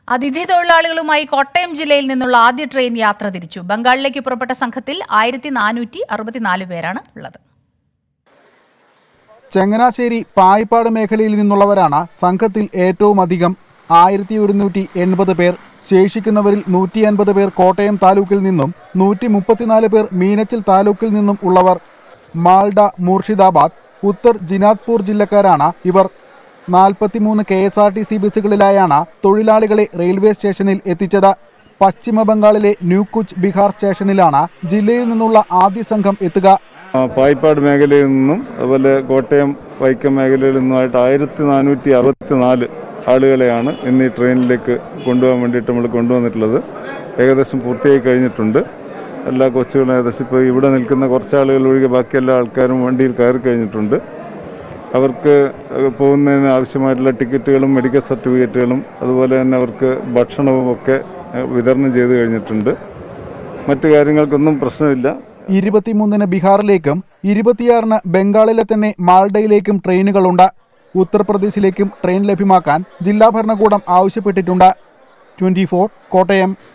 അതിഥി തൊഴിലാളികളുമായി കോട്ടയം ജില്ലയിൽ നിന്നുള്ള ആദ്യ ട്രെയിൻ യാത്ര തിരിച്ചു ബംഗാളിലേക്ക് പുറപ്പെട്ട സംഘത്തിൽ ആയിരത്തി നാനൂറ്റി അറുപത്തിനാല് പേരാണ് ഉള്ളത് ചങ്ങനാശ്ശേരി പായിപ്പാട് മേഖലയിൽ നിന്നുള്ളവരാണ് സംഘത്തിൽ ഏറ്റവും അധികം ആയിരത്തി ഒരുന്നൂറ്റി എൺപത് പേർ ശേഷിക്കുന്നവരിൽ നൂറ്റി അൻപത് പേർ കോട്ടയം താലൂക്കിൽ നിന്നും നൂറ്റി മുപ്പത്തിനാല് പേർ മീനച്ചിൽ താലൂക്കിൽ നിന്നും ഉള്ളവർ മാൾഡ മൂർഷിദാബാദ് ഉത്തർ ജിനാത്പൂർ ജില്ലക്കാരാണ് ഇവർ നാൽപ്പത്തിമൂന്ന് K S R T C ബസ്സുകളിലായാണ് തൊഴിലാളികളെ റെയിൽവേ സ്റ്റേഷനിൽ എത്തിച്ചത് പശ്ചിമ ബംഗാളിലെ ന്യൂകുച്ച് ബിഹാർ സ്റ്റേഷനിലാണ് ജില്ലയിൽ നിന്നുള്ള ആദ്യ സംഘം എത്തുക ആ, പായിപ്പാട് മേഖലയിൽ നിന്നും അതുപോലെ കോട്ടയം വൈക്കം മേഖലയിൽ നിന്നുമായിട്ട് ആയിരത്തി നാനൂറ്റി അറുപത്തി നാല് ആളുകളെയാണ് ഇന്ന് ഈ ട്രെയിനിലേക്ക് കൊണ്ടുപോകാൻ വേണ്ടിയിട്ട് നമ്മൾ കൊണ്ടുവന്നിട്ടുള്ളത് ഏകദേശം പൂർത്തിയായി കഴിഞ്ഞിട്ടുണ്ട് എല്ലാ കൊച്ചുകളും ഏകദേശം ഇപ്പോൾ ഇവിടെ നിൽക്കുന്ന കുറച്ച് ആളുകൾ ഒഴികെ ബാക്കി എല്ലാ ആൾക്കാരും വണ്ടിയിൽ കയറി കഴിഞ്ഞിട്ടുണ്ട് അവർക്ക് പോകുന്നതിന് ആവശ്യമായിട്ടുള്ള ടിക്കറ്റുകളും മെഡിക്കൽ സർട്ടിഫിക്കറ്റുകളും അതുപോലെ തന്നെ അവർക്ക് ഭക്ഷണവും ഒക്കെ ഏഹ്, വിതരണം ചെയ്ത് കഴിഞ്ഞിട്ടുണ്ട് മറ്റു കാര്യങ്ങൾക്കൊന്നും പ്രശ്നമില്ല ഇരുപത്തിമൂന്നിന് ബീഹാറിലേക്കും ഇരുപത്തിയാറിന് ബംഗാളിലെ തന്നെ മാൾഡയിലേക്കും ട്രെയിനുകളുണ്ട് ഉത്തർപ്രദേശിലേക്കും ട്രെയിൻ ലഭ്യമാക്കാൻ ജില്ലാ ഭരണകൂടം ആവശ്യപ്പെട്ടിട്ടുണ്ട് ട്വന്റി കോട്ടയം